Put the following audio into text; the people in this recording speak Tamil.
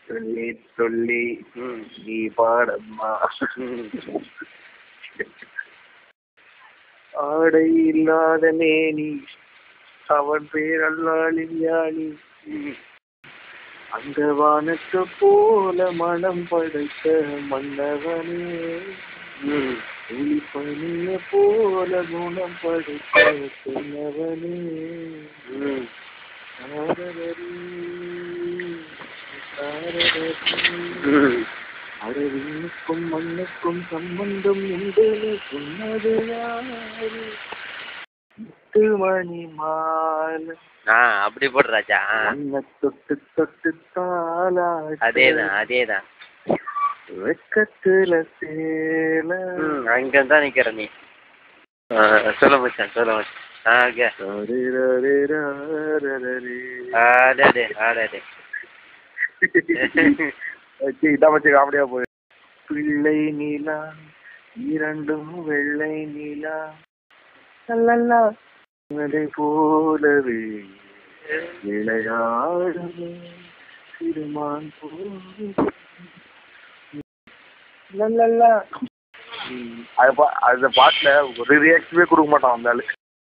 சொல்லி சொல்லி ம் நீ பாடம்மா ம். ஆடை இல்லாத மேனி அவன் பேர் அல்லாளின் யானி ம். அந்த வானத்து போல மனம் படைத்த மன்னவனே ம். ஒளிப்பனிய போல குணம் படைத்த சொன்னவனே ம். சாரதரி, சாரதரி. ம். அரவினுக்கும் மண்ணுக்கும் சம்பந்தம் உண்டு சொன்னது யாரு முத்து மணி மாலை ஆ அப்படி போடு ராஜா ஆ. மண்ண தொட்டு தொட்டு தாளாட்ட அதேதான் அதேதான் வெக்கத்துல சேல ம் அங்க தான் நிக்கிற நீ ஆ, சொல்ல மச்சான் சொல்ல மச்சான் ஆ ஓகே ஆடாடே ஆடாடே இதான் வச்சு காமெடியா போய் பிள்ளை நிலா இரண்டும் வெள்ளை நிலா லல்லா அதை போலவே விளையாடுமே சிறுமான் போல லல்லா அது பா அந்த பாட்டில் ஒரு ரியாக்ஷனே கொடுக்க மாட்டான் அந்த ஆளு